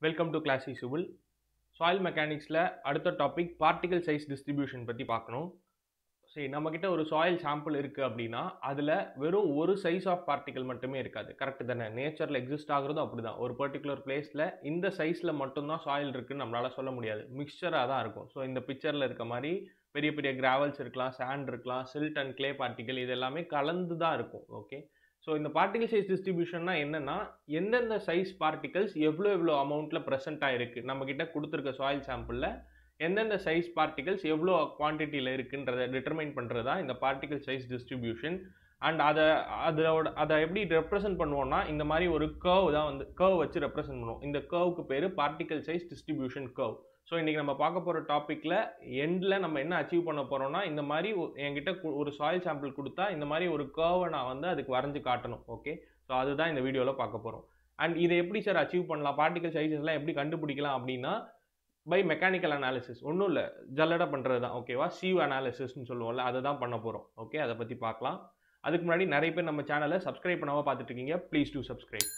welcome to classy civil soil மெக்கானிக்ஸில் அடுத்த topic particle size distribution பற்றி பார்க்கணும் சரி நம்மக்கிட்ட ஒரு சாயில் சாம்பிள் இருக்குது அப்படின்னா அதில் வெறும் ஒரு சைஸ் ஆஃப் பார்ட்டிகல் மட்டுமே இருக்காது கரெக்டு தானே நேச்சரில் எக்ஸிஸ்ட் ஆகுறதும் அப்படி தான் ஒரு பர்டிகுலர் பிளேஸில் இந்த சைஸில் மட்டும்தான் சாயில் இருக்குன்னு நம்மளால் சொல்ல முடியாது மிக்சராக தான் இருக்கும் ஸோ இந்த பிக்சரில் இருக்க மாதிரி பெரிய பெரிய கிராவல்ஸ் இருக்கலாம் சாண்ட் இருக்கலாம் சில்ட் அண்ட் கிளே பார்ட்டிகல் இது எல்லாமே கலந்து தான் இருக்கும் ஓகே ஸோ இந்த பார்ட்டிகல் சைஸ் டிஸ்ட்ரிபியூஷன்னா என்னென்னா எந்தெந்த சைஸ் பார்ட்டிகல்ஸ் எவ்வளோ எவ்வளோ அமௌண்ட்டில் ப்ரெசென்ட் ஆகிருக்கு நம்மக்கிட்ட கொடுத்துருக்க சாயில் சாம்பிளில் எந்தெந்த சைஸ் பார்ட்டிகல்ஸ் எவ்வளோ குவான்டிட்டியில் இருக்குன்றதை டிட்டர்மைன் பண்ணுறது தான் இந்த பார்ட்டிகல் சைஸ் டிஸ்ட்ரிபியூஷன் அண்ட் அதை அதோட அதை எப்படி ரெப்ரசென்ட் பண்ணுவோம்னா இந்த மாதிரி ஒரு கர்வ் தான் வந்து கர்வ் வச்சு ரெப்ரசென்ட் பண்ணுவோம் இந்த கர்வுக்கு பேர் particle size distribution curve so இன்றைக்கி நம்ம பார்க்க போகிற டாப்பிக்கில் எண்டில் நம்ம என்ன அச்சீவ் பண்ண போகிறோம்னா இந்த மாதிரி என்கிட்ட ஒரு சாயில் சாம்பிள் கொடுத்தா இந்த மாதிரி ஒரு கர்வை நான் வந்து அதுக்கு வரைஞ்சி காட்டணும் ஓகே ஸோ அதுதான் இந்த வீடியோவில் பார்க்க போகிறோம் அண்ட் இதை எப்படி சார் அச்சீவ் பண்ணலாம் பார்ட்டிகல் சைஸஸ்லாம் எப்படி கண்டுபிடிக்கலாம் அப்படின்னா பை மெக்கானிக்கல் அனாலிசிஸ் ஒன்றும் இல்லை ஜல்லடை பண்ணுறது தான் ஓகேவா சீவ் அனாலிசிஸ்னு சொல்லுவோம்ல அதை தான் பண்ண போகிறோம் ஓகே அதை பற்றி பார்க்கலாம் அதுக்கு முன்னாடி நிறைய பேர் நம்ம சேனலை சப்ஸ்கிரைப் பண்ணாமல் பார்த்துட்டு இருக்கீங்க ப்ளீஸ் டூ சப்ஸ்கிரைப்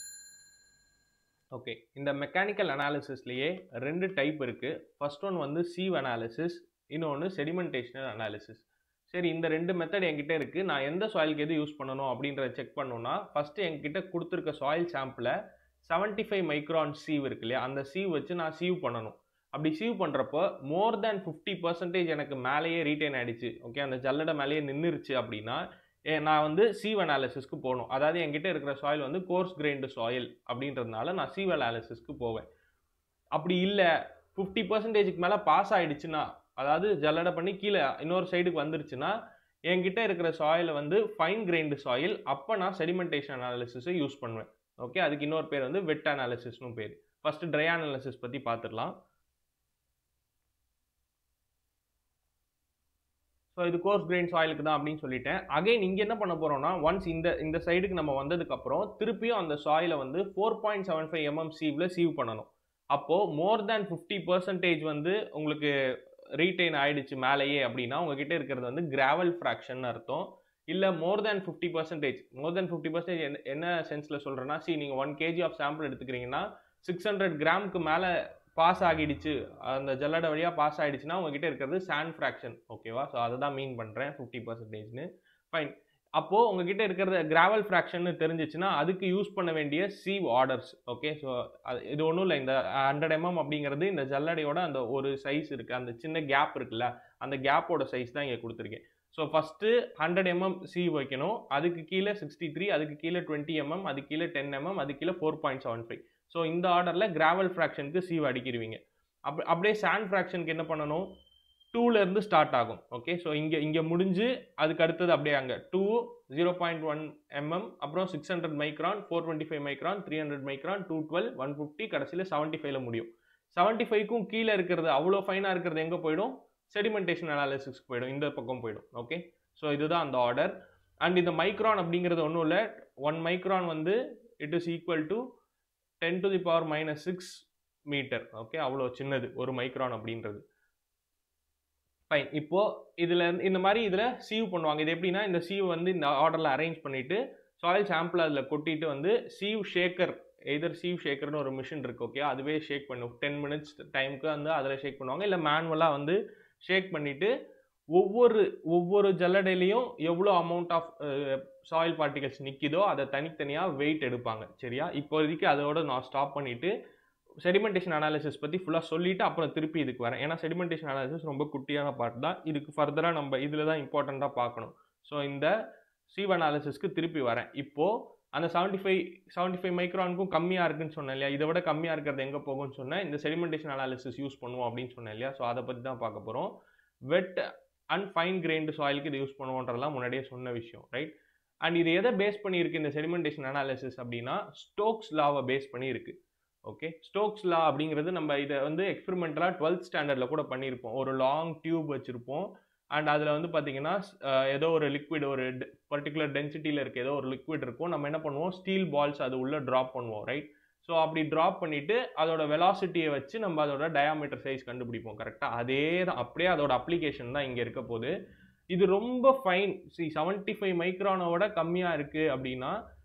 ஓகே இந்த மெக்கானிக்கல் அனாலிசிஸ்லேயே ரெண்டு டைப் இருக்குது ஃபர்ஸ்ட் ஒன் வந்து சீவ் அனாலிசிஸ் இன்னொன்று செடிமெண்டேஷனல் அனாலிசிஸ் சரி இந்த ரெண்டு மெத்தட் என்கிட்ட இருக்குது நான் எந்த சாயிலுக்கு எது யூஸ் பண்ணணும் அப்படின்றத செக் பண்ணணும்னா ஃபஸ்ட்டு என்கிட்ட கொடுத்துருக்க சாயில் சாம்பிளை செவன்ட்டி ஃபைவ் மைக்ரான் சீவ் இருக்கு இல்லையா அந்த சீவ் வச்சு நான் சீவ் பண்ணணும் அப்படி சீவ் பண்ணுறப்போ மோர் தேன் ஃபிஃப்டி பர்சன்டேஜ் எனக்கு மேலேயே ரீட்டைன் ஆகிடுச்சு ஓகே அந்த ஜல்லடை மேலேயே நின்றுருச்சு அப்படின்னா நான் வந்து சீவ் அனாலிசிஸ்க்கு போகணும் அதாவது என்கிட்ட இருக்கிற சாயில் வந்து கோர்ஸ் கிரைண்டு சாயில் அப்படின்றதுனால நான் சீவ் அனாலிசிஸ்க்கு போவேன் அப்படி இல்லை ஃபிஃப்டி பர்சன்டேஜுக்கு மேலே பாஸ் ஆகிடுச்சுன்னா அதாவது ஜல்லடை பண்ணி கீழே இன்னொரு சைடுக்கு வந்துருச்சுன்னா என்கிட்ட இருக்கிற சாயிலை வந்து ஃபைன் கிரைண்டு சாயில் அப்போ நான் செடிமெண்டேஷன் அனாலிசிஸை யூஸ் பண்ணுவேன் ஓகே அதுக்கு இன்னொரு பேர் வந்து வெட் அனாலிசிஸ்னு பேர் ஃபஸ்ட்டு ட்ரை அனாலிசிஸ் பற்றி பார்த்துடலாம் ஸோ இது கோர்ஸ் கிரெயின் சாயிலுக்கு தான் அப்படின்னு சொல்லிட்டேன் அகைன் இங்கே என்ன பண்ண போகிறோம்னா ஒன்ஸ் இந்த இந்த சைடுக்கு நம்ம வந்ததுக்கப்புறம் திருப்பியும் அந்த சாயிலை வந்து four point seven five mm சீவில் சீவ் பண்ணணும் அப்போது மோர் தேன் ஃபிஃப்டி பர்சன்டேஜ் வந்து உங்களுக்கு ரீட்டைன் ஆயிடுச்சு மேலேயே அப்படின்னா உங்ககிட்ட இருக்கிறது வந்து கிராவல் ஃப்ராக்ஷன் அர்த்தம் இல்லை more than fifty percentage more than fifty percentage என்ன சென்ஸில் சொல்கிறேன்னா சி நீங்கள் ஒன் கேஜி ஆஃப் சாம்பிள் எடுத்துக்கிறீங்கன்னா சிக்ஸ் ஹண்ட்ரட் கிராமுக்கு மேலே பாஸ் ஆகிடுச்சு அந்த ஜல்லடை வழியாக பாஸ் ஆகிடுச்சுன்னா உங்ககிட்ட இருக்கிறது சாண்ட் ஃப்ராக்ஷன் ஓகேவா ஸோ அதை தான் மீன் பண்ணுறேன் ஃபிஃப்டி பர்சன்டேஜ்னு ஃபைன் அப்போது உங்ககிட்ட இருக்கிறது கிராவல் ஃப்ராக்ஷன் தெரிஞ்சிச்சுன்னா அதுக்கு யூஸ் பண்ண வேண்டிய சீவ் ஆர்டர்ஸ் ஓகே ஸோ அது இது ஒன்றும் இல்லை இந்த ஹண்ட்ரட் எம்எம் அப்படிங்கிறது இந்த ஜல்லடையோட அந்த ஒரு சைஸ் இருக்குது அந்த சின்ன கேப் இருக்குல்ல அந்த கேப்போட சைஸ் தான் இங்கே கொடுத்துருக்கேன் so first hundred mm sieve வைக்கணும் அதுக்கு கீழே சிக்ஸ்டி த்ரீ அதுக்கு கீழே டுவெண்ட்டி எம்எம் அது கீழே டென் எம்எம் அது கீழே four point seven five so இந்த ஆர்டரில் கிராவல் ஃப்ராக்ஷனுக்கு சீவ் அடிக்கிடுவீங்க அப் அப்படியே சாண்ட் ஃப்ராக்ஷனுக்கு என்ன பண்ணணும் டூலேருந்து ஸ்டார்ட் ஆகும் ஓகே ஸோ இங்கே இங்கே முடிஞ்சு அதுக்கு அடுத்தது அப்படியே அங்கே two zero point one mm அப்புறம் six hundred micron four twenty five micron three hundred micron two twelve one fifty கடைசியில் செவன்ட்டி ஃபைவ்ல முடியும் செவன்ட்டி ஃபைவ்க்கும் கீழே இருக்கிறது அவ்வளோ ஃபைனாக இருக்கிறது எங்கே போயிடும் செடிமெண்டேஷன் அனாலிசிஸ்க்கு போயிடும் இந்த பக்கம் போயிடும் ஓகே ஸோ இதுதான் அந்த ஆர்டர் அண்ட் இந்த மைக்ரான் அப்படிங்கிறது ஒன்றும் இல்லை ஒன் மைக்ரான் வந்து it is equal to ten to the power minus six metre okay அவ்வளோ சின்னது ஒரு மைக்ரான் அப்படின்றது ஃபைன் இப்போது இதில் இந்த மாதிரி இதில் சீவ் பண்ணுவாங்க இது எப்படின்னா இந்த சீவ் வந்து இந்த ஆர்டரில் அரேஞ்ச் பண்ணிவிட்டு சாயில் சாம்பிள் அதில் கொட்டிட்டு வந்து சீவ் ஷேக்கர் எதர் சீவ் ஷேக்கர்னு ஒரு மிஷின் இருக்குது ஓகே அதுவே ஷேக் பண்ணும் டென் மினிட்ஸ் டைமுக்கு வந்து அதில் ஷேக் பண்ணுவாங்க இல்லை மேனுவலாக வந்து ஷேக் பண்ணிவிட்டு ஒவ்வொரு ஒவ்வொரு ஜல்லடையிலையும் எவ்வளோ அமௌண்ட் ஆஃப் சாயில் பார்ட்டிகல்ஸ் நிற்கிதோ அதை தனித்தனியாக வெயிட் எடுப்பாங்க சரியா இப்போதைக்கு அதோட நான் ஸ்டாப் பண்ணிவிட்டு செடிமெண்டேஷன் அனாலிசிஸ் பற்றி ஃபுல்லாக சொல்லிவிட்டு அப்புறம் திருப்பி இதுக்கு வரேன் ஏன்னா செடிமெண்டேஷன் அனாலிசிஸ் ரொம்ப குட்டியான பார்ட் தான் இதுக்கு ஃபர்தராக நம்ம இதில் தான் இம்பார்ட்டண்ட்டாக பார்க்கணும் ஸோ இந்த சீவ் அனாலிசிஸ்க்கு திருப்பி வரேன் இப்போது அந்த செவன்ட்டி ஃபைவ் செவன்ட்டி ஃபைவ் மைக்ரானுக்கும் கம்மியாக இருக்குன்னு சொன்னேன் இல்லையா இதை விட கம்மியாக இருக்கிறது எங்கே போகும்னு சொன்னேன் இந்த செடிமெண்டேஷன் அனாலிசிஸ் யூஸ் பண்ணுவோம் அப்படின்னு சொன்னேன் இல்லையா ஸோ அதை பற்றி தான் பார்க்க போகிறோம் வெட் அண்ட் ஃபைன் கிரைண்டு சாயிலுக்கு இது யூஸ் பண்ணுவோன்றதெல்லாம் முன்னாடியே சொன்ன விஷயம் ரைட் அண்ட் இது எதை பேஸ் பண்ணியிருக்கு இந்த செடிமெண்டேஷன் அனாலிசிஸ் அப்படின்னா ஸ்டோக்ஸ் லாவை பேஸ் பண்ணியிருக்கு ஓகே ஸ்டோக்ஸ் லா அப்படிங்கிறது நம்ம இதை வந்து எக்ஸ்பெரிமெண்டலாக டுவெல்த் ஸ்டாண்டர்டில் கூட பண்ணியிருப்போம் ஒரு லாங் டியூப் வச்சுருப்போம் அண்ட் அதில் வந்து பார்த்தீங்கன்னா ஏதோ ஒரு லிக்விட் ஒரு பர்டிகுலர் டென்சிட்டியில் இருக்க ஏதோ ஒரு லிக்விட் இருக்கும் நம்ம என்ன பண்ணுவோம் ஸ்டீல் பால்ஸ் அது உள்ளே ட்ராப் பண்ணுவோம் ரைட் ஸோ அப்படி ட்ராப் பண்ணிவிட்டு அதோட வெலாசிட்டியை வச்சு நம்ம அதோட டயாமீட்டர் சைஸ் கண்டுபிடிப்போம் கரெக்டாக அதே தான் அப்படியே அதோட அப்ளிகேஷன் தான் இங்கே இருக்க போது இது ரொம்ப ஃபைன் சி செவன்ட்டி ஃபைவ் மைக்ரானோட கம்மியாக இருக்குது அப்படின்னா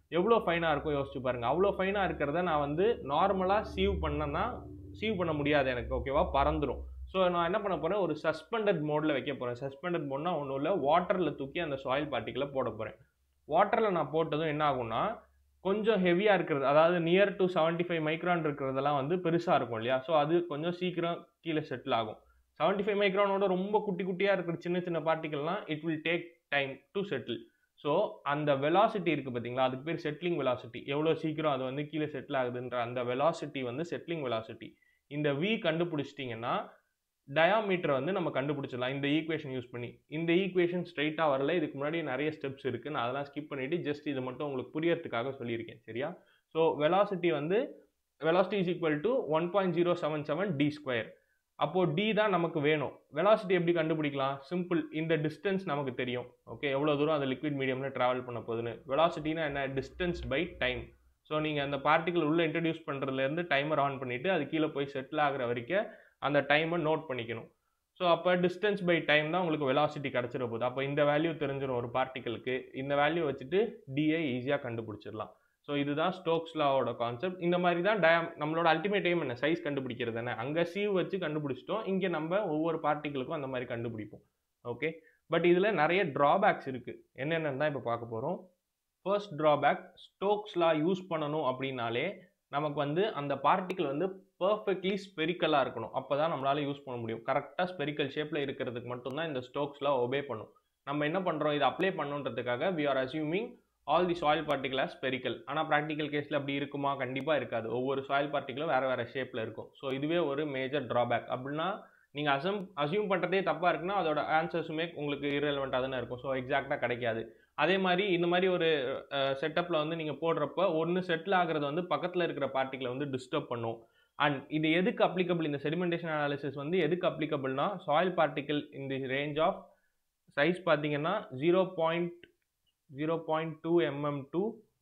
எவ்வளோ ஃபைனாக இருக்கும் யோசிச்சு பாருங்கள் அவ்வளோ ஃபைனாக இருக்கிறத நான் வந்து நார்மலாக சீவ் பண்ணேன்னா சீவ் பண்ண முடியாது எனக்கு ஓகேவா பறந்துடும் ஸோ நான் என்ன பண்ண போகிறேன் ஒரு சஸ்பெண்டட் மோடில் வைக்க போகிறேன் சஸ்பெண்டட் மோட்னா ஒன்றும் இல்லை வாட்டரில் தூக்கி அந்த சாயில் பார்ட்டிகளை போட போகிறேன் வாட்டரில் நான் போட்டதும் என்ன ஆகும்னா கொஞ்சம் ஹெவியாக இருக்கிறது அதாவது near to seventy five micron இருக்கிறதெல்லாம் வந்து பெருசாக இருக்கும் இல்லையா ஸோ அது கொஞ்சம் சீக்கிரம் கீழே செட்டில் ஆகும் செவன்ட்டி ஃபைவ் மைக்ரானோட ரொம்ப குட்டி குட்டியாக இருக்கிற சின்ன சின்ன பார்ட்டிகள்லாம் it will take time to settle so அந்த வெலாசிட்டி இருக்குது பார்த்தீங்களா அதுக்கு பேர் செட்டிலிங் வெலாசிட்டி எவ்வளோ சீக்கிரம் அது வந்து கீழே செட்டில் ஆகுதுன்ற அந்த வெலாசிட்டி வந்து செட்டிலிங் வெலாசிட்டி இந்த வி கண்டுபிடிச்சிட்டிங்கன்னா டயாமீட்டர் வந்து நம்ம கண்டுபிடிச்சிடலாம் இந்த ஈக்குவேஷன் யூஸ் பண்ணி இந்த ஈக்குவேஷன் ஸ்ட்ரைட்டாக வரல இதுக்கு முன்னாடி நிறைய ஸ்டெப்ஸ் இருக்குது நான் அதெல்லாம் ஸ்கிப் பண்ணிவிட்டு ஜஸ்ட் இது மட்டும் உங்களுக்கு புரியறதுக்காக சொல்லியிருக்கேன் சரியா ஸோ வெலாசிட்டி வந்து velocity is equal to one point zero seven seven D square அப்போது டி தான் நமக்கு வேணும் வெலாசிட்டி எப்படி கண்டுபிடிக்கலாம் சிம்பிள் இந்த டிஸ்டன்ஸ் நமக்கு தெரியும் ஓகே எவ்வளோ தூரம் அந்த லிக்விட் மீடியமில் ட்ராவல் பண்ண போகுதுன்னு வெலாசிட்டினா என்ன டிஸ்டன்ஸ் பை டைம் ஸோ நீங்கள் அந்த பார்ட்டிகல் உள்ளே இன்ட்ரடியூஸ் பண்ணுறதுலேருந்து டைமர் ஆன் பண்ணிவிட்டு அது கீழே போய் செட்டில் ஆகிற வரைக்கும் அந்த டைமை நோட் பண்ணிக்கணும் ஸோ அப்போ டிஸ்டன்ஸ் பை டைம் தான் உங்களுக்கு வெலாசிட்டி கிடச்சிட போகுது அப்போ இந்த வேல்யூ தெரிஞ்சிடும் ஒரு பார்ட்டிகளுக்கு இந்த வேல்யூ வச்சுட்டு டிஐ ஈஸியாக கண்டுபிடிச்சிடலாம் ஸோ இதுதான் ஸ்டோக்ஸ் லாவோட கான்செப்ட் இந்த மாதிரி தான் டயம் நம்மளோட அல்டிமேட் டைம் என்ன சைஸ் கண்டுபிடிக்கிறது தானே அங்கே சீவ் வச்சு கண்டுபிடிச்சிட்டோம் இங்கே நம்ம ஒவ்வொரு பார்ட்டிகளுக்கும் அந்த மாதிரி கண்டுபிடிப்போம் ஓகே பட் இதில் நிறைய ட்ராபேக்ஸ் இருக்குது என்னென்னு தான் இப்போ பார்க்க போகிறோம் first drawback Stokes law use பண்ணணும் அப்படின்னாலே நமக்கு வந்து அந்த பார்ட்டிகிள் வந்து பர்ஃபெக்ட்லி ஸ்பெரிக்கலாக இருக்கணும் அப்போ தான் நம்மளால் யூஸ் பண்ண முடியும் கரெக்டாக ஸ்பெரிக்கல் ஷேப்பில் இருக்கிறதுக்கு மட்டும்தான் இந்த ஸ்டோக்ஸ்லாம் ஒபே பண்ணும் நம்ம என்ன பண்ணுறோம் இதை அப்ளை பண்ணுன்றதுக்காக we are assuming all the soil particle as spherical ஆனால் ப்ராக்டிக்கல் கேஸில் அப்படி இருக்குமா கண்டிப்பாக இருக்காது ஒவ்வொரு சாயில் பார்ட்டிகளும் வேறு வேறு ஷேப்பில் இருக்கும் ஸோ இதுவே ஒரு மேஜர் ட்ராபேக் அப்படின்னா நீங்கள் அசம் அசியூம் பண்ணுறதே தப்பாக இருக்குன்னா அதோட ஆன்சர்ஸுமே உங்களுக்கு இரலவெண்ட்டாக தானே இருக்கும் ஸோ எக்ஸாக்டாக கிடைக்காது அதே மாதிரி இந்த மாதிரி ஒரு செட்டப்பில் வந்து நீங்கள் போடுறப்ப ஒன்று செட்டில் ஆகிறது வந்து பக்கத்தில் இருக்கிற பார்ட்டிகளை வந்து டிஸ்டர்ப் பண்ணும் அண்ட் இது எதுக்கு அப்ளிகபிள் இந்த செடிமெண்டேஷன் அனாலிசிஸ் வந்து எதுக்கு அப்ளிகபிள்னா soil particle in the range of size பார்த்தீங்கன்னா zero point zero point two mm to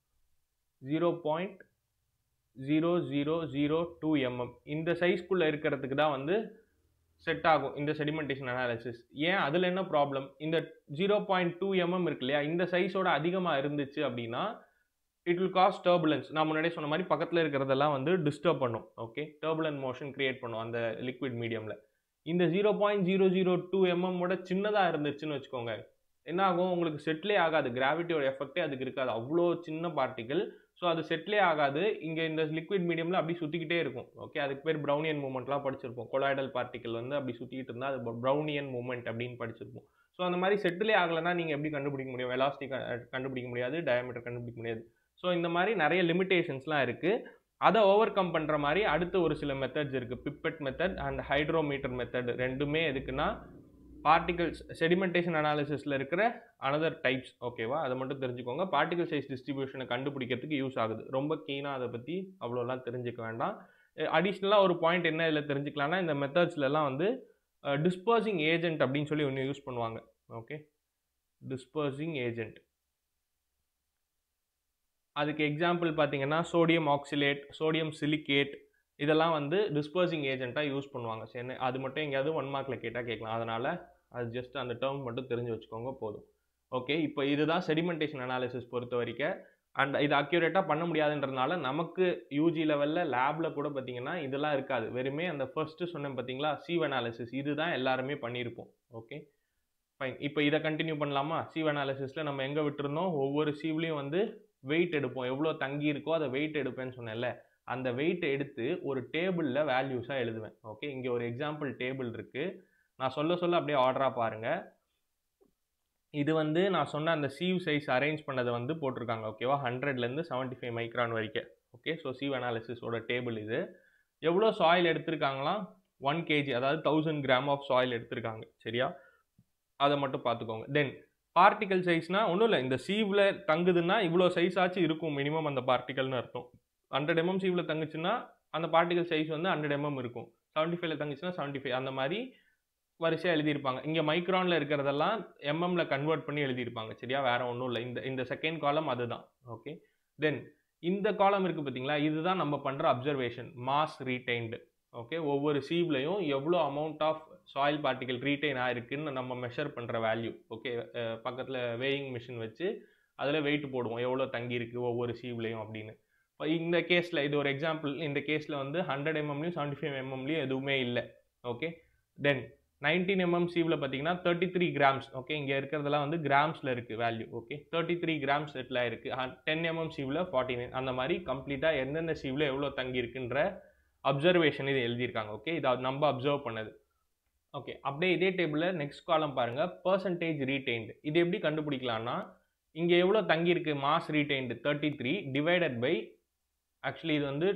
zero point zero zero zero two mm இந்த சைஸ்க்குள்ளே இருக்கிறதுக்கு தான் வந்து செட் ஆகும் இந்த செடிமெண்டேஷன் அனாலிசிஸ் ஏன் அதில் என்ன ப்ராப்ளம் இந்த ஜீரோ பாயிண்ட் டூ எம்எம் இருக்கு இல்லையா இந்த சைஸோட அதிகமாக இருந்துச்சு அப்படின்னா இட் வில் காஸ் டர்புலன்ஸ் நான் முன்னாடியே சொன்ன மாதிரி பக்கத்தில் இருக்கிறதெல்லாம் வந்து டிஸ்டர்ப் பண்ணும் ஓகே டர்புலன் மோஷன் கிரியேட் பண்ணும் அந்த லிக்விட் மீடியமில் இந்த zero point zero zero two எம்எம்மோட சின்னதாக இருந்துச்சுன்னு வச்சுக்கோங்க என்ன ஆகும் உங்களுக்கு செட்டிலே ஆகாது கிராவிட்டியோட எஃபெக்டே அதுக்கு இருக்காது அவ்வளோ சின்ன பார்ட்டிகள் ஸோ அது செட்டிலே ஆகாது இங்கே இந்த லிக்விட் மீடியமில் அப்படி சுற்றிக்கிட்டே இருக்கும் ஓகே அதுக்கு பேர் ப்ரௌனியன் மூமெண்ட்லாம் படிச்சிருப்போம் கொலாய்டல் பார்ட்டிக்கல் வந்து அப்படி சுற்றிட்டு இருந்தால் அது ப்ரௌனியன் மூமெண்ட் அப்படின்னு படிச்சிருப்போம் ஸோ அந்த மாதிரி செட்டிலே ஆகலைன்னா நீங்கள் எப்படி கண்டுபிடிக்க முடியும் வெலாசிட்டி கண்டுபிடிக்க முடியாது டயமீட்டர் கண்டுபிடிக்க முடியாது ஸோ இந்த மாதிரி நிறைய லிமிடேஷன்ஸ்லாம் இருக்குது அதை ஓவர் கம் பண்ணுற மாதிரி அடுத்து ஒரு சில மெத்தட்ஸ் இருக்குது pipette method and hydrometer method ரெண்டுமே எதுக்குன்னா பார்ட்டிகல்ஸ் செடிமெண்டேஷன் அனாலிசிஸில் இருக்கிற அனதர் டைப்ஸ் ஓகேவா அதை மட்டும் தெரிஞ்சுக்கோங்க பார்ட்டிகல் சைஸ் டிஸ்ட்ரிபியூஷனை கண்டுபிடிக்கிறதுக்கு யூஸ் ஆகுது ரொம்ப கீனாக அதை பற்றி அவ்வளோலாம் தெரிஞ்சுக்க வேண்டாம் அடிஷ்னலாக ஒரு பாயிண்ட் என்ன இதில் தெரிஞ்சுக்கலாம்னா இந்த மெத்தட்ஸ்லலாம் வந்து டிஸ்பர்சிங் ஏஜென்ட் அப்படின்னு சொல்லி ஒன்று யூஸ் பண்ணுவாங்க ஓகே டிஸ்பர்சிங் ஏஜென்ட் அதுக்கு எக்ஸாம்பிள் பார்த்தீங்கன்னா சோடியம் ஆக்சிலேட் சோடியம் சிலிகேட் இதெல்லாம் வந்து டிஸ்பர்சிங் ஏஜென்ட்டாக யூஸ் பண்ணுவாங்க சரி அது மட்டும் எங்கேயாவது ஒன் மார்க்கில் கேட்டால் கேட்கலாம் அதனால் அது ஜஸ்ட் அந்த டேர்ம் மட்டும் தெரிஞ்சு வச்சுக்கோங்க போதும் ஓகே இப்போ இதுதான் செடிமெண்டேஷன் அனாலிசிஸ் பொறுத்த வரைக்கும் அண்ட் இது அக்யூரேட்டாக பண்ண முடியாதுன்றதுனால நமக்கு யூஜி லெவலில் லேபில் கூட பார்த்தீங்கன்னா இதெல்லாம் இருக்காது வெறுமே அந்த ஃபர்ஸ்ட்டு சொன்னேன் பார்த்தீங்களா சீவ் அனாலிசிஸ் இதுதான் எல்லாருமே பண்ணியிருப்போம் ஓகே ஃபைன் இப்போ இதை கண்டினியூ பண்ணலாமா சீவ் அனாலிசிஸில் நம்ம எங்கே விட்டுருந்தோம் ஒவ்வொரு சீவ்லேயும் வந்து வெயிட் எடுப்போம் எவ்வளோ தங்கி இருக்கோ அதை வெயிட் எடுப்பேன்னு சொன்னேன்ல அந்த வெயிட் எடுத்து ஒரு டேபிளில் வேல்யூஸாக எழுதுவேன் ஓகே இங்கே ஒரு எக்ஸாம்பிள் டேபிள் இருக்குது நான் சொல்ல சொல்ல அப்படியே ஆர்டராக பாருங்கள் இது வந்து நான் சொன்ன அந்த சீவ் சைஸ் அரேஞ்ச் பண்ணதை வந்து போட்டிருக்காங்க ஓகேவா ஹண்ட்ரட்லேருந்து செவன்ட்டி ஃபைவ் மைக்ரான் வரைக்கும் ஓகே ஸோ சீவ் அனாலிசிஸோட டேபிள் இது எவ்வளோ சாயில் எடுத்திருக்காங்களாம் ஒன் கேஜி அதாவது தௌசண்ட் கிராம் ஆஃப் சாயில் எடுத்திருக்காங்க சரியா அதை மட்டும் பார்த்துக்கோங்க தென் பார்ட்டிகல் சைஸ்னால் ஒன்றும் இல்லை இந்த சீவில் தங்குதுன்னா இவ்வளோ சைஸ் ஆச்சு இருக்கும் மினிமம் அந்த பார்ட்டிகல்னு அர்த்தம் ஹண்ட்ரட் எம்எம் சீவில் தங்குச்சுன்னா அந்த பார்ட்டிகல் சைஸ் வந்து ஹண்ட்ரட் எம்எம் இருக்கும் செவன்ட்டி ஃபைவ்ல தங்குச்சுன்னா செவன்ட்டி ஃபைவ் அந்த மாதிரி வரிசையாக எழுதியிருப்பாங்க இங்கே மைக்ரானில் இருக்கிறதெல்லாம் எம்எம்ல கன்வெர்ட் பண்ணி எழுதியிருப்பாங்க சரியா வேற ஒன்றும் இல்லை இந்த இந்த செகண்ட் காலம் அதுதான் ஓகே தென் இந்த காலம் இருக்குது பார்த்தீங்களா இதுதான் நம்ம பண்ணுற அப்சர்வேஷன் மாஸ் ரீடைன்டு ஓகே ஒவ்வொரு சீவ்லையும் எவ்வளோ amount of soil particle retain ஆயிருக்குன்னு நம்ம மெஷர் பண்ணுற வேல்யூ ஓகே பக்கத்தில் வேயிங் மிஷின் வச்சு அதில் வெயிட் போடுவோம் எவ்வளோ தங்கியிருக்கு ஒவ்வொரு சீவ்லையும் அப்படின்னு இப்போ இந்த கேஸில் இது ஒரு எக்ஸாம்பிள் இந்த கேஸில் வந்து ஹண்ட்ரட் எம்எம்லையும் செவன்ட்டி ஃபைவ் எம்எம்லையும் எதுவுமே இல்லை ஓகே தென் நைன்டீன் எம்எம் சீவில் பார்த்தீங்கன்னா தேர்ட்டி த்ரீ கிராம்ஸ் ஓகே இங்கே இருக்கிறதெல்லாம் வந்து கிராம்ஸில் இருக்குது value okay thirty three grams settle இருக்குது டென் எம்எம் சீவில் ஃபார்ட்டி நைன் அந்த மாதிரி கம்ப்ளீட்டாக எந்தெந்த சீவில் எவ்வளோ தங்கியிருக்குன்ற அப்சர்வேஷன் இது எழுதியிருக்காங்க ஓகே இது நம்ம அப்சர்வ் பண்ணது ஓகே அப்படியே இதே டேபிளில் நெக்ஸ்ட் காலம் பாருங்கள் பர்சன்டேஜ் ரீடைன்டு இது எப்படி கண்டுபிடிக்கலாம்னா இங்கே எவ்வளோ தங்கியிருக்கு mass retained thirty three divided by actually இது வந்து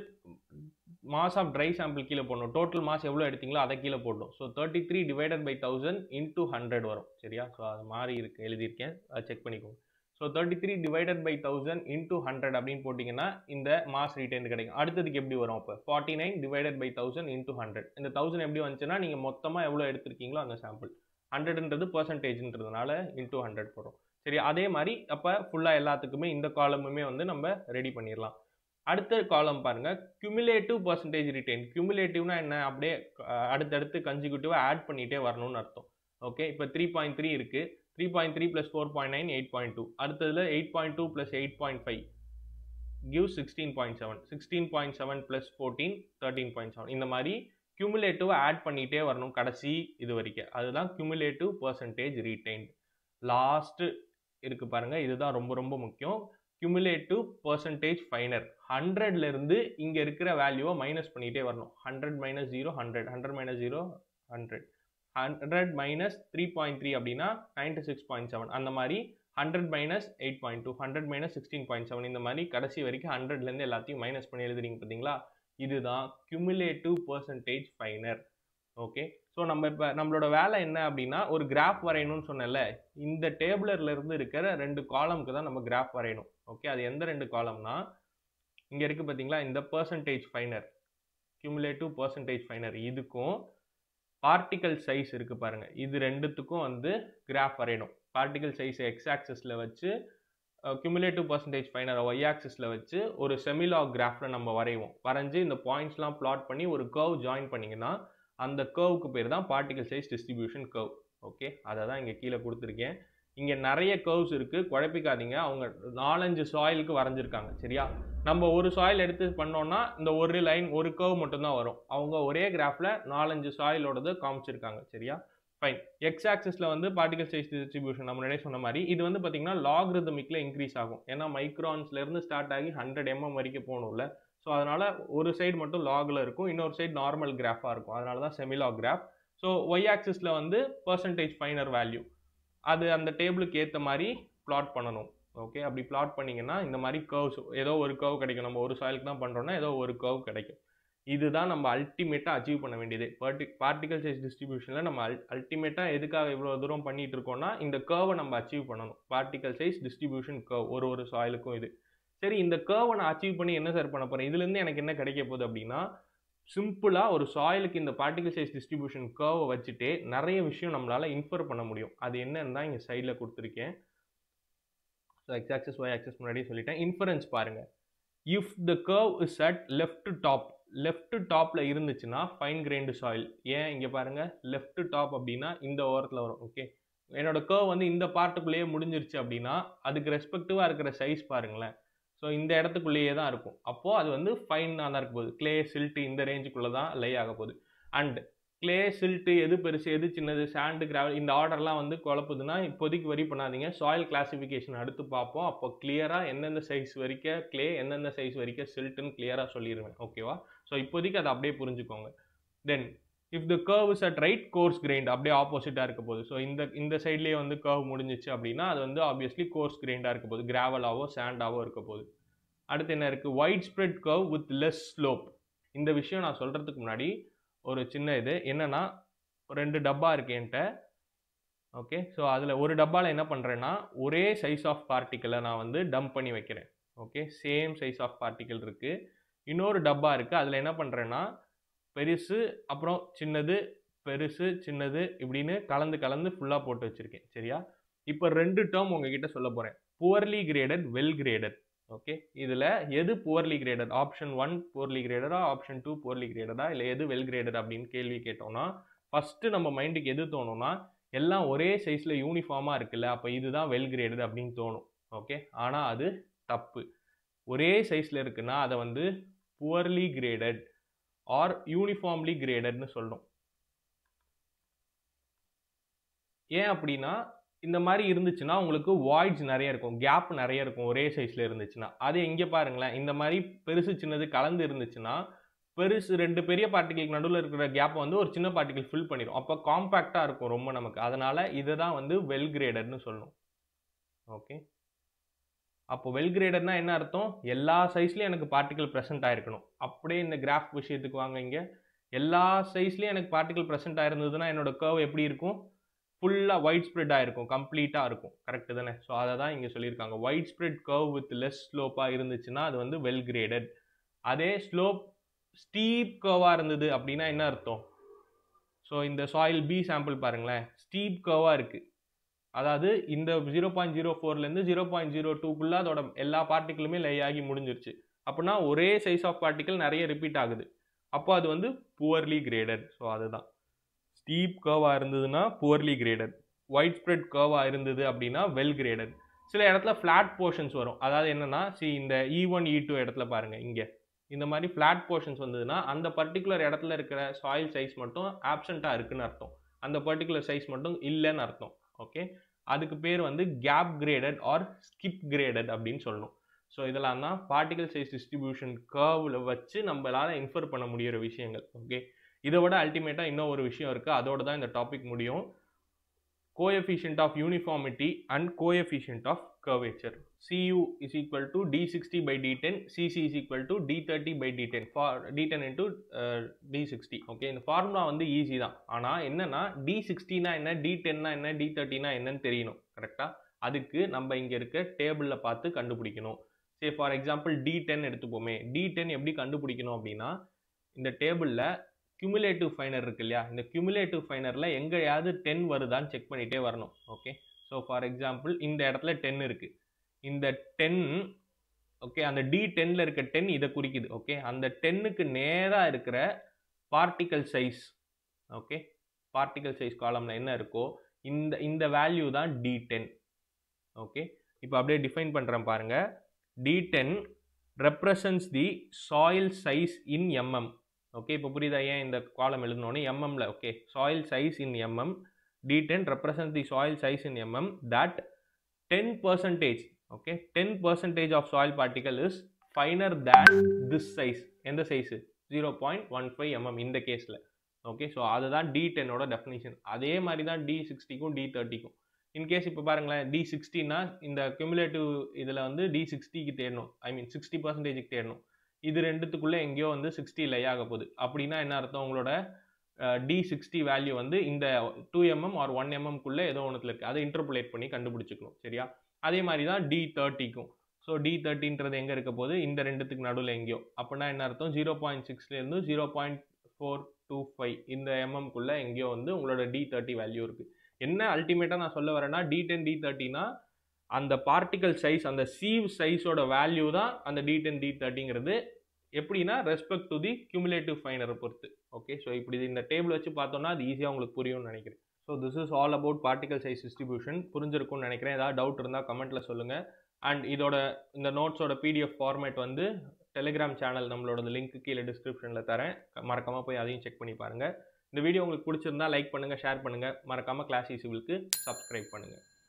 மாஸ் ஆஃப் ட்ரை சாம்பிள் கீழே போடணும் டோட்டல் மாஸ் எவ்வளோ எடுத்தீங்களோ அதை கீழே போடணும் so thirty three divided by thousand into hundred வரும் சரியா ஸோ அது மாதிரி இருக்கு எழுதியிருக்கேன் அதை செக் பண்ணிக்கோங்க so thirty three divided by thousand into hundred அப்படின்னு போட்டிங்கன்னா இந்த மாஸ் ரீட்டைன் கிடைக்கும் அடுத்ததுக்கு எப்படி வரும் அப்போ forty nine divided by thousand into hundred இந்த தௌசண்ட் எப்படி வந்துச்சுன்னா நீங்கள் மொத்தமாக எவ்வளோ எடுத்திருக்கீங்களோ அந்த சாம்பிள் ஹண்ட்ரட்ன்றது பர்சன்டேஜ்ன்றதுனால இன்டூ ஹண்ட்ரட் போடும் சரி அதே மாதிரி அப்போ ஃபுல்லாக எல்லாத்துக்குமே இந்த காலமுமே வந்து நம்ம ரெடி பண்ணிடலாம் அடுத்த காலம் பாருங்க கியூமுலேட்டிவ் பர்சன்டேஜ் ரிட்டைன் கியூமுலேட்டிவ்னா என்ன அப்படியே அடுத்தடுத்து கன்சிக்யூட்டிவாக ஆட் பண்ணிகிட்டே வரணும்னு அர்த்தம் ஓகே இப்போ த்ரீ பாயிண்ட் த்ரீ இருக்குது three point three plus four point nine eight point two அடுத்ததில் eight point two plus eight point five give sixteen point seven sixteen point seven plus fourteen thirteen point seven இந்த மாதிரி கியூமுலேட்டிவாக add பண்ணிகிட்டே வரணும் கடைசி இது வரைக்கும் அதுதான் கியூமுலேட்டிவ் பர்சன்டேஜ் ரீடைன்ட் லாஸ்ட்டு இருக்கு பாருங்க இதுதான் ரொம்ப ரொம்ப முக்கியம் கியூமுலேட்டிவ் பர்சன்டேஜ் ஃபைனர் ஹண்ட்ரட்லேருந்து இங்கே இருக்கிற வேல்யூவை மைனஸ் பண்ணிகிட்டே வரணும் hundred minus zero hundred hundred minus zero hundred hundred minus three point three அப்படின்னா நைன்டி சிக்ஸ் பாயிண்ட் செவன் அந்த மாதிரி hundred minus eight point two hundred minus sixteen point seven இந்த மாதிரி கடைசி வரைக்கும் ஹண்ட்ரட்லேருந்து எல்லாத்தையும் மைனஸ் பண்ணி எழுதுறீங்க பார்த்தீங்களா இதுதான் cumulative percentage finer okay so நம்ம இப்போ நம்மளோட வேலை என்ன அப்படின்னா ஒரு கிராஃப் வரையணும்னு சொன்னேன்ல இந்த டேபிளர்ல இருந்து இருக்கிற ரெண்டு காலம்க்கு தான் நம்ம கிராஃப் வரையணும் ஓகே அது எந்த ரெண்டு காலம்னா இங்கே இருக்குது பார்த்தீங்களா இந்த percentage finer cumulative percentage finer இதுக்கும் பார்ட்டிகல் சைஸ் இருக்குது பாருங்கள் இது ரெண்டுத்துக்கும் வந்து கிராஃப் வரையணும் பார்ட்டிகல் சைஸ் எக்ஸ் ஆக்சஸில் வச்சு கியூமுலேட்டிவ் பர்சன்டேஜ் ஃபைனர் ஒய் ஆக்சிஸில் வச்சு ஒரு செமிலாக் கிராஃபில் நம்ம வரைவோம் வரைஞ்சி இந்த பாயிண்ட்ஸ்லாம் பிளாட் பண்ணி ஒரு கர்வ் ஜாயின் பண்ணிங்கன்னா அந்த கர்வுக்கு பேர் தான் particle size distribution curve okay அதை தான் இங்கே கீழே கொடுத்துருக்கேன் இங்கே நிறைய கர்வ்ஸ் இருக்குது குழப்பிக்காதீங்க அவங்க நாலஞ்சு சாயிலுக்கு வரைஞ்சிருக்காங்க சரியா நம்ம ஒரு சாயில் எடுத்து பண்ணோம்னா இந்த ஒரு லைன் ஒரு கர்வ் மட்டும்தான் வரும் அவங்க ஒரே கிராஃபில் நாலஞ்சு சாயிலோடது காமிச்சிருக்காங்க சரியா ஃபைன் எக்ஸ் ஆக்சிஸில் வந்து பார்ட்டிகல் சைஸ் டிஸ்ட்ரிபியூஷன் நம்ம முன்னாடியே சொன்ன மாதிரி இது வந்து பார்த்தீங்கன்னா லாக்ரிதமிக்கில் இன்க்ரீஸ் ஆகும் ஏன்னா மைக்ரான்ஸ்லேருந்து ஸ்டார்ட் ஆகி ஹண்ட்ரட் எம்எம் வரைக்கும் போகணும்ல ஸோ அதனால் ஒரு சைடு மட்டும் லாகில் இருக்கும் இன்னொரு சைடு நார்மல் கிராஃபாக இருக்கும் அதனால தான் செமிலாக் கிராஃப் ஸோ ஒய் ஆக்சிஸில் வந்து பர்சன்டேஜ் ஃபைனர் வேல்யூ அது அந்த டேபிளுக்கு ஏற்ற மாதிரி பிளாட் பண்ணணும் ஓகே அப்படி பிளாட் பண்ணிங்கன்னா இந்த மாதிரி கர்வ்ஸ் ஏதோ ஒரு கர்வ் கிடைக்கும் நம்ம ஒரு சாயிலுக்கு தான் பண்ணுறோன்னா ஏதோ ஒரு கர்வ் கிடைக்கும் இதுதான் நம்ம அல்டிமேட்டாக அச்சீவ் பண்ண வேண்டியது பார்ட்டி பார்ட்டிகல் சைஸ் டிஸ்ட்ரிபியூஷனில் நம்ம அல் அல்டிமேட்டாக எதுக்காக இவ்வளோ தூரம் பண்ணிட்டு இருக்கோம்னா இந்த கர்வை நம்ம அச்சீவ் பண்ணணும் பார்ட்டிகல் சைஸ் டிஸ்ட்ரிபியூஷன் கர்வ் ஒரு ஒரு சாயிலுக்கும் இது சரி இந்த கர்வை நான் அச்சீவ் பண்ணி என்ன சார் பண்ண போகிறேன் இதுலேருந்து எனக்கு என்ன கிடைக்க போகுது அப்படின்னா சிம்பிளாக ஒரு சாயிலுக்கு இந்த பார்ட்டிகல் சைஸ் டிஸ்ட்ரிபியூஷன் கர்வை வச்சுட்டே நிறைய விஷயம் நம்மளால் இன்ஃபர் பண்ண முடியும் அது என்னன்னு தான் இங்கே சைடில் கொடுத்துருக்கேன் so X axis Y axis முன்னாடியே சொல்லிட்டேன் இன்ஃபரன்ஸ் பாருங்கள் if the curve is at left top left டாப்பில் இருந்துச்சுன்னா ஃபைன் கிரைண்டு சாயில் ஏன் இங்கே பாருங்கள் லெஃப்ட் டாப் அப்படின்னா இந்த ஓரத்தில் வரும் ஓகே என்னோட கர்வ் வந்து இந்த பார்ட்டுக்குள்ளேயே முடிஞ்சிருச்சு அப்படின்னா அதுக்கு ரெஸ்பெக்டிவாக இருக்கிற சைஸ் பாருங்களேன் ஸோ இந்த இடத்துக்குள்ளேயே தான் இருக்கும் அப்போது அது வந்து ஃபைனாக தான் இருக்க போகுது கிளே சில்ட்டு இந்த ரேஞ்சுக்குள்ளே தான் லை ஆக போகுது அண்ட் கிளே சில்ட்டு எது பெருசு எது சின்னது சாண்டு கிராவல் இந்த ஆர்டர்லாம் வந்து குழப்புதுன்னா இப்போதைக்கு வரி பண்ணாதீங்க சாயில் கிளாசிஃபிகேஷன் அடுத்து பார்ப்போம் அப்போ கிளியராக எந்தெந்த சைஸ் வரைக்கும் கிளே எந்தெந்த சைஸ் வரைக்கும் சில்ட்டுன்னு கிளியராக சொல்லிடுவேன் ஓகேவா ஸோ இப்போதைக்கு அதை அப்படியே புரிஞ்சுக்கோங்க then if the curve is at right coarse grained அப்படியே ஆப்போசிட்டாக இருக்க போகுது ஸோ இந்த இந்த சைட்லேயே வந்து கர்வ் முடிஞ்சிச்சு அப்படின்னா அது வந்து ஆப்வியஸ்லி கோர்ஸ் கிரைண்டாக இருக்க போகுது கிராவலாவோ சாண்டாவோ இருக்க போகுது அடுத்து என்ன இருக்குது wide spread curve with less slope இந்த விஷயம் நான் சொல்கிறதுக்கு முன்னாடி ஒரு சின்ன இது என்னென்னா ரெண்டு டப்பா இருக்கு என்கிட்ட ஓகே ஸோ அதில் ஒரு டப்பாவில் என்ன பண்ணுறேன்னா ஒரே சைஸ் ஆஃப் பார்ட்டிக்கலை நான் வந்து டம்ப் பண்ணி வைக்கிறேன் okay same size of particle இருக்குது இன்னொரு டப்பா இருக்குது அதில் என்ன பண்ணுறேன்னா பெருசு அப்புறம் சின்னது பெருசு சின்னது இப்படின்னு கலந்து கலந்து ஃபுல்லாக போட்டு வச்சுருக்கேன் சரியா இப்போ ரெண்டு டேர்ம் உங்ககிட்ட சொல்ல போகிறேன் poorly graded well graded okay இதில் எது poorly graded option one poorly கிரேடடா ஆப்ஷன் டூ புவர்லி கிரேடடா இல்லை எது வெல் கிரேடட் அப்படின்னு கேள்வி கேட்டோம்னா ஃபஸ்ட்டு நம்ம மைண்டுக்கு எது தோணும்னா எல்லாம் ஒரே சைஸில் யூனிஃபார்மாக இருக்குல்ல அப்போ இதுதான் வெல் கிரேடட் அப்படின்னு தோணும் ஓகே ஆனால் அது தப்பு ஒரே சைஸில் இருக்குன்னா அதை வந்து புவர்லி கிரேடட் ஆர் யூனிஃபார்ம்லி கிரேடட்னு சொல்லணும் ஏன் அப்படின்னா இந்த மாதிரி இருந்துச்சுன்னா உங்களுக்கு வாய்ட்ஸ் நிறைய இருக்கும் கேப் நிறைய இருக்கும் ஒரே சைஸில் இருந்துச்சுன்னா அது எங்கே பாருங்களேன் இந்த மாதிரி பெருசு சின்னது கலந்து இருந்துச்சுன்னா பெருசு ரெண்டு பெரிய பார்ட்டிகளுக்கு நடுவில் இருக்கிற கேப்பை வந்து ஒரு சின்ன பார்ட்டிகல் ஃபில் பண்ணிடும் அப்போ காம்பேக்டாக இருக்கும் ரொம்ப நமக்கு அதனால் இதை தான் வந்து வெல் கிரேடட்னு சொல்லணும் ஓகே அப்போ வெல் கிரேடட்னா என்ன அர்த்தம் எல்லா சைஸ்லையும் எனக்கு பார்ட்டிகல் ப்ரெசென்ட் ஆயிருக்கணும் அப்படியே இந்த கிராஃப் விஷயத்துக்கு வாங்க இங்கே எல்லா சைஸ்லையும் எனக்கு பார்ட்டிகல் ப்ரெசென்ட் ஆயிருந்ததுன்னா என்னோட கர்வ் எப்படி இருக்கும் ஃபுல்லாக ஒயிட் ஸ்ப்ரெட் ஆயிருக்கும் கம்ப்ளீட்டாக இருக்கும் கரெக்டு தானே ஸோ அதை தான் இங்கே சொல்லியிருக்காங்க wide spread curve with less ஸ்லோப்பாக இருந்துச்சுன்னா அது வந்து வெல் கிரேடட் அதே ஸ்லோப் ஸ்டீப் கர்வாக இருந்தது அப்படின்னா என்ன அர்த்தம் ஸோ இந்த சாயில் பி சாம்பிள் பாருங்களேன் ஸ்டீப் கர்வாக இருக்குது அதாவது இந்த ஜீரோ பாயிண்ட் ஜீரோ ஃபோர்லேருந்து ஜீரோ பாயிண்ட் ஜீரோ டூக்குள்ளே அதோட எல்லா பார்ட்டிகளுமே லை ஆகி முடிஞ்சிருச்சு அப்படின்னா ஒரே சைஸ் ஆஃப் பார்ட்டிகல் நிறைய ரிப்பீட் ஆகுது அப்போ அது வந்து புவர்லி கிரேடட் ஸோ அதுதான் ஸ்டீப் கர்வாக இருந்ததுன்னா புவர்லி கிரேடட் ஒயிட் ஸ்ப்ரெட் கர்வாக இருந்தது அப்படின்னா வெல் கிரேடட் சில இடத்துல ஃப்ளாட் போர்ஷன்ஸ் வரும் அதாவது என்னன்னா சி இந்த இ ஒன் இ டூ இடத்துல பாருங்க இங்கே இந்த மாதிரி ஃப்ளாட் போர்ஷன்ஸ் வந்ததுன்னா அந்த பர்டிகுலர் இடத்துல இருக்கிற சாயில் சைஸ் மட்டும் ஆப்சண்ட்டாக இருக்குன்னு அர்த்தம் அந்த பர்டிகுலர் சைஸ் மட்டும் இல்லைன்னு அர்த்தம் ஓகே அதுக்கு பேர் வந்து gap graded or skip graded அப்படின்னு சொல்லணும் ஸோ இதெல்லாம் தான் பார்ட்டிகல் சைஸ் டிஸ்ட்ரிபியூஷன் கர்வில் வச்சு நம்மளால் இன்ஃபர் பண்ண முடியிற விஷயங்கள் ஓகே இதை விட அல்டிமேட்டாக இன்னும் ஒரு விஷயம் இருக்குது அதோட தான் இந்த டாபிக் முடியும் coefficient of uniformity and coefficient of curvature cu is equal to d60 by d10 cc is equal to d30 by d10 for d10 into uh, d60 okay இந்த ஃபார்முலா வந்து ஈஸி தான் ஆனால் என்னன்னா d60னா என்ன d10னா என்ன d30னா என்னன்னு தெரியணும் கரெக்டாக அதுக்கு நம்ம இங்கே இருக்க டேபிளில் பார்த்து கண்டுபிடிக்கணும் say for example d10 எடுத்துப்போமே d10 எப்படி கண்டுபிடிக்கணும் அப்படின்னா இந்த டேபிளில் கியூமுலேட்டிவ் ஃபைனர் இருக்கு இல்லையா இந்த கியூமுலேட்டிவ் ஃபைனரில் எங்கேயாவது டென் வருதான்னு செக் பண்ணிகிட்டே வரணும் ஓகே ஸோ ஃபார் எக்ஸாம்பிள் இந்த இடத்துல டென் இருக்குது இந்த டென் ஓகே அந்த டி டென்னில் இருக்க டென் இதை குறிக்குது ஓகே அந்த டென்னுக்கு நேராக இருக்கிற particle size okay particle size காலமில் என்ன இருக்கோ இந்த இந்த வேல்யூ தான் டி டென் ஓகே இப்போ அப்படியே டிஃபைன் பண்ணுறேன் பாருங்கள் D ten represents the soil size in mm okay இப்போ புரியுதா ஏன் இந்த காலம் எழுதணும்னு எம்எம்ல okay soil size in mm D10 represents the soil size in mm that 10 percentage okay 10 percentage of soil particle is finer than this size எந்த size zero point one five mm இந்த கேஸில் okay so அதுதான் D டென்னோட definition அதே மாதிரி தான் D சிக்ஸ்டிக்கும் D தேர்ட்டிக்கும் இன்கேஸ் இப்போ பாருங்களேன் டி சிக்ஸ்டினா இந்த கியூமுலேட்டிவ் இதில் வந்து டி சிக்ஸ்டிக்கு தேடணும் ஐ மீன் சிக்ஸ்டி பர்சன்டேஜுக்கு தேடணும் இது ரெண்டுத்துக்குள்ளே எங்கேயோ வந்து சிக்ஸ்டி லை ஆக போகுது அப்படின்னா என்ன அர்த்தம் உங்களோட டி சிக்ஸ்டி வேல்யூ வந்து இந்த டூ எம்எம் ஆர் ஒன் எம்எம்குள்ளே ஏதோ ஒன்றுத்தில் இருக்குது அதை இன்டர்புலேட் பண்ணி கண்டுபிடிச்சிக்கணும் சரியா அதே மாதிரி தான் டி தேர்ட்டிக்கும் ஸோ டி தேர்ட்டின்றது எங்கே இருக்க போது இந்த ரெண்டுத்துக்கு நடுவில் எங்கேயோ அப்படின்னா என்ன அர்த்தம் ஜீரோ பாயிண்ட் சிக்ஸ்லேருந்து zero point four two five இந்த எம்எம்குள்ளே எங்கேயோ வந்து உங்களோட டி தேர்ட்டி வேல்யூ இருக்குது என்ன அல்டிமேட்டாக நான் சொல்ல வரேன்னா டி டென் டி தேர்ட்டினா அந்த பார்ட்டிக்கல் சைஸ் அந்த சீவ் சைஸோட வேல்யூ தான் அந்த டி டென் டி தேர்ட்டிங்கிறது எப்படின்னா ரெஸ்பெக்ட் டு தி கியூமுலேட்டிவ் ஃபைனரை பொறுத்து ஓகே ஸோ இப்படி இந்த டேபிள் வச்சு பார்த்தோம்னா அது ஈஸியாக உங்களுக்கு புரியும்னு நினைக்கிறேன் so this is all about particle size distribution புரிஞ்சிருக்கும்னு நினைக்கிறேன் ஏதாவது டவுட் இருந்தால் கமெண்ட்டில் சொல்லுங்கள் அண்ட் இதோட இந்த நோட்ஸோட பிடிஎஃப் ஃபார்மேட் வந்து டெலிகிராம் சேனல் நம்மளோட லிங்க் கீழே டிஸ்கிரிப்ஷனில் தரேன் மறக்காமல் போய் அதையும் செக் பண்ணி பாருங்கள் இந்த வீடியோ உங்களுக்கு பிடிச்சிருந்தா லைக் பண்ணுங்கள் ஷேர் பண்ணுங்கள் மறக்காமல் கிளாஸ் ஈசிபிளுக்கு சப்ஸ்கிரைப் பண்ணுங்கள்